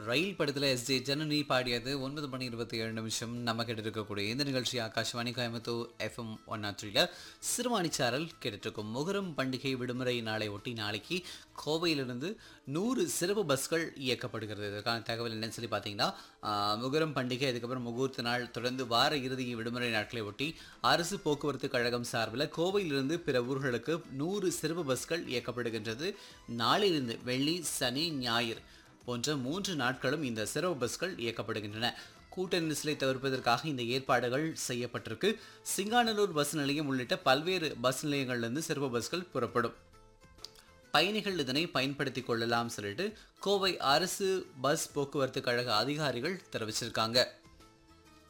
ரயில் படத்தில் S J Janani பாடியது ஒன்பது மணி இருபத்தி ஏழு நிமிஷம் நம்ம கிட்ட இருக்கக்கூடிய இந்த நிகழ்ச்சி Akashvani Coimbatore FM one nought த்ரீல சிறுவாணி சாரல் கேட்டுருக்கும் முகரம் பண்டிகை விடுமுறை நாளை ஒட்டி நாளைக்கு கோவையிலிருந்து நூறு சிறப்பு பஸ்கள் இயக்கப்படுகிறது இதற்கான தகவல் என்னன்னு சொல்லி பார்த்தீங்கன்னா ஆஹ், முகரம் பண்டிகை அதுக்கப்புறம் முகூர்த்த நாள் தொடர்ந்து வார இறுதி விடுமுறை நாட்களை ஒட்டி அரசு போக்குவரத்து கழகம் சார்பில் கோவையிலிருந்து பிற ஊர்களுக்கு நூறு சிறப்பு பஸ்கள் இயக்கப்படுகின்றது நாளையிலிருந்து வெள்ளி சனி ஞாயிறு போன்ற மூன்று நாட்களும் இந்த சிறப்பு பஸ்கள் இயக்கப்படுகின்றன கூட்ட நெரிசலை தவிர்ப்பதற்காக இந்த ஏற்பாடுகள் செய்யப்பட்டிருக்கு சிங்கானல்லூர் பஸ் நிலையம் உள்ளிட்ட பல்வேறு பஸ் நிலையங்கள்லேருந்து சிறப்பு பஸ்கள் புறப்படும் பயணிகள் இதனை பயன்படுத்தி கொள்ளலாம் சொல்லிட்டு கோவை அரசு பஸ் போக்குவரத்து கழக அதிகாரிகள் தெரிவிச்சிருக்காங்க